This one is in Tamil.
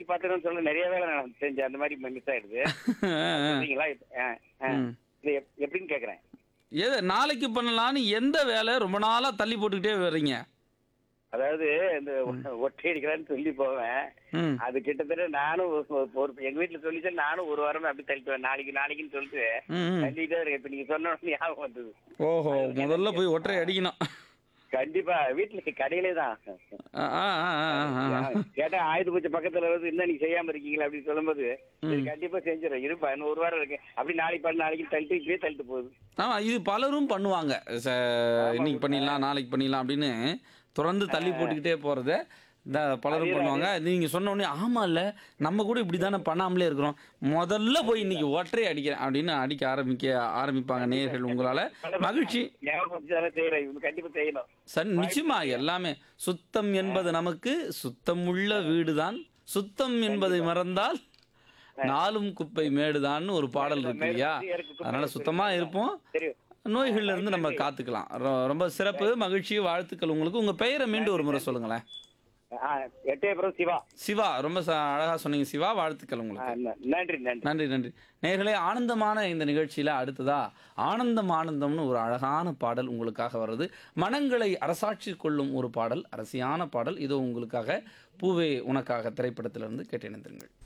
பாத்துக்கணும்னு சொல்ல நிறைய வேலை நான் செஞ்சேன் அந்த மாதிரி மிஸ் ஆயிடுது சரிங்களா ஆ, ஆ. ம். இது எப்- எப்படின்னு கேக்குறேன் எது நாளைக்கு பண்ணலான்னு எந்த வேலை ரொம்ப நாளா தள்ளி போட்டுக்கிட்டே வர்றீங்க அதாவது இந்த ஒ- ஒட்டை அடிக்கிறான்னு சொல்லி போவேன் ம் அது கிட்டத்தட்ட நானும் ஒரு- ஒரு- ஒரு எங்க வீட்டுல சொல்லிட்டு நானும் ஒரு வாரமா அப்படி தள்ளிட்டு நாளைக்கு நாளைக்குன்னு சொல்லிட்டு ம், ம். தள்ளிட்டே இருக்கேன் இப்ப நீங்க சொன்ன உடனே ஞாபகம் வந்தது ஓஹோ முதல்ல போய் ஒற்றை அடிக்கணும் கண்டிப்பா வீட்டுல கடையிலே தான் ஆ, ஆ, ஆ, ஆ, ஆ. கேட்டா ஆயுத பூஜை பக்கத்துல வந்து இன்னும் நீங்க செய்யாம இருக்கீங்களா அப்படின்னு சொல்லும்போது சரி, கண்டிப்பா செஞ்சிடும் இருப்பா இன்னும் ஒரு வாரம் இருக்கு அப்படி நாளைக்கு பண்ண நாளைக்கு தள்ளிட்டு இப்படியே தள்ளிட்டு போகுது ஆமா இது பலரும் பண்ணுவாங்க ச- இன்னைக்கு பண்ணிடலாம் நாளைக்கு பண்ணிடலாம் அப்படின்னு தொடர்ந்து தள்ளி போட்டுக்கிட்டே போறத இந்த பலரும் பண்ணுவாங்க நீங்க சொன்ன உடனே ஆமா இல்ல நம்ம கூட இப்படி தானே பண்ணாமலே இருக்கிறோம் முதல்ல போய் இன்னைக்கு ஒற்றை அடிக்கிறேன் அப்படின்னு அடிக்க ஆரம்பிக்க ஆரம்பிப்பாங்க நேயர்கள் உங்களால மகிழ்ச்சி ஞாபகம் வச்சுதானே செய்யறேன் இவங்க கண்டிப்பா செய்யணும் சன் நிச்சயமா எல்லாமே சுத்தம் என்பது நமக்கு சுத்தமுள்ள வீடுதான் சுத்தம் என்பதை மறந்தால் நாளும் குப்பை மேடுதான்னு ஒரு பாடல் இருக்கு இல்லையா அதனால சுத்தமா இருப்போம் சரி நோய்கள்ல இருந்து நம்ம காத்துக்கலாம் ரொ- ரொம்ப சிறப்பு மகிழ்ச்சி வாழ்த்துக்கள் உங்களுக்கு உங்க பெயரை மீண்டும் ஒரு முறை சொல்லுங்களேன் ஆ, எட்டயபுரம் சிவா சிவா ரொம்ப ச- அழகா சொன்னீங்க சிவா வாழ்த்துக்கள் ஆ, உங்களுக்கு ந- நன்றி நன்றி நன்றி நன்றி நேர்களே ஆனந்தமான இந்த நிகழ்ச்சியில அடுத்ததா ஆனந்தம் ஆனந்தம்னு ஒரு அழகான பாடல் உங்களுக்காக வருது மனங்களை அரசாட்சி கொள்ளும் ஒரு பாடல் அரசியான பாடல் இதோ உங்களுக்காக பூவே உனக்காக திரைப்படத்திலிருந்து கேட்டிருந்தீர்கள்